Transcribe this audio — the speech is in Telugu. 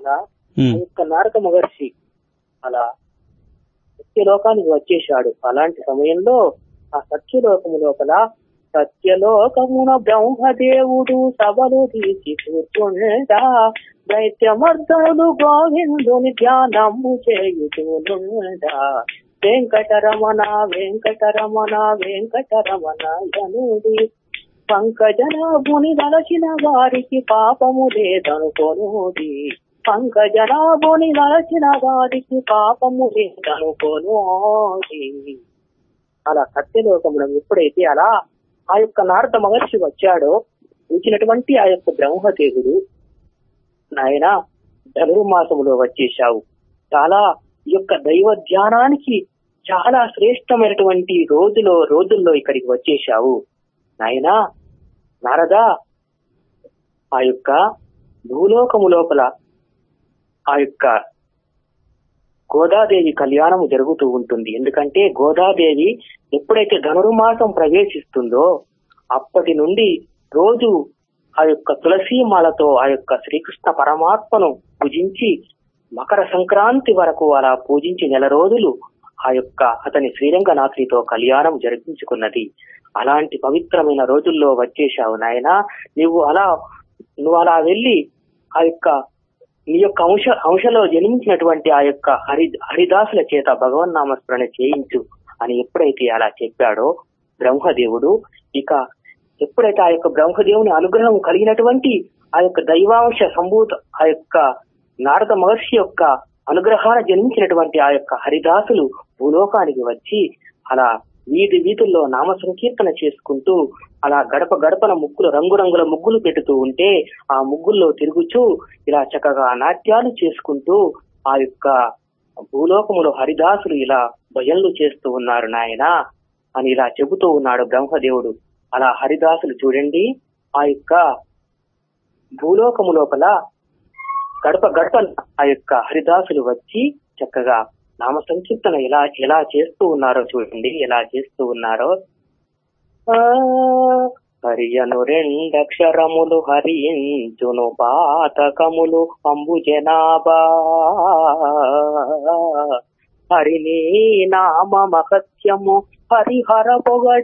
అలా ఉమ్, ఆ యొక్క నారద మహర్షి అలా సత్యలోకానికి వచ్చేశాడు అలాంటి సమయంలో ఆ సత్యలోకము లోపల సత్యలోకమున బ్రహ్మదేవుడు సభలు తీసి కూర్చుండా దైత్యమర్దనుడు గోవిందుని ధ్యానము చేయుతుండా వెంకటరమణ వెంకటరమణ వెంకటరమణ జనుడి పంకజనాభుని దలచిన వారికి పాపము లేదనుకోనుది పంకజనాభుని దలచిన వారికి పాపము లేదనుకోనుది అలా సత్యలోకమున ఎప్పుడైతే అలా ఆ యొక్క నారద మహర్షి వచ్చాడో వచ్చినటువంటి ఆ యొక్క బ్రహ్మదేవుడు నాయన ధనుర్మాసములో వచ్చేశావు చాలా ఈ యొక్క దైవ ధ్యానానికి చాలా శ్రేష్టమైనటువంటి రోజులో రోజుల్లో ఇక్కడికి వచ్చేశావు నాయనా నారద ఆ యొక్క భూలోకము లోపల ఆ యొక్క గోదాదేవి కళ్యాణము జరుగుతూ ఉంటుంది ఎందుకంటే గోదాదేవి ఎప్పుడైతే ధనుర్మాసం ప్రవేశిస్తుందో అప్పటి నుండి రోజు ఆ యొక్క తులసి మాలతో ఆ యొక్క శ్రీకృష్ణ పరమాత్మను పూజించి మకర సంక్రాంతి వరకు అలా పూజించి నెల రోజులు ఆ యొక్క అతని శ్రీరంగనాథునితో కళ్యాణం జరిపించుకున్నది అలాంటి పవిత్రమైన రోజుల్లో వచ్చేశావు నాయన నువ్వు అలా నువ్వు అలా వెళ్ళి ఆ యొక్క నీ యొక్క అంశ అంశలో జన్మించినటువంటి ఆ యొక్క హరి హరిదాసుల చేత భగవన్ నామస్మరణ చేయించు అని ఎప్పుడైతే అలా చెప్పాడో బ్రహ్మదేవుడు ఇక ఎప్పుడైతే ఆ యొక్క బ్రహ్మదేవుని అనుగ్రహం కలిగినటువంటి ఆ యొక్క దైవాంశ సంభూత ఆ యొక్క నారద మహర్షి యొక్క అనుగ్రహాన జన్మించినటువంటి ఆ యొక్క హరిదాసులు భూలోకానికి వచ్చి అలా వీధి వీధుల్లో నామ సంకీర్తన చేసుకుంటూ అలా గడప గడపన ముగ్గులు రంగురంగుల ముగ్గులు పెడుతూ ఉంటే ఆ ముగ్గుల్లో తిరుగుచూ ఇలా చక్కగా నాట్యాలు చేసుకుంటూ ఆ యొక్క భూలోకములో హరిదాసులు ఇలా భజనలు చేస్తూ ఉన్నారు నాయన అని ఇలా చెబుతూ ఉన్నాడు బ్రహ్మదేవుడు అలా హరిదాసులు చూడండి ఆ యొక్క భూలోకము లోపల గడప గడప ఆ యొక్క హరిదాసులు వచ్చి చక్కగా నామ సంకీర్తన ఎలా ఎలా చేస్తూ ఉన్నారో చూడండి ఎలా చేస్తూ ఉన్నారో ఆ, హరియను రెండక్షరములు హరించును పాతకములు అంబు జనాభా హరిని నామ మహత్యము హరిహర పొగడ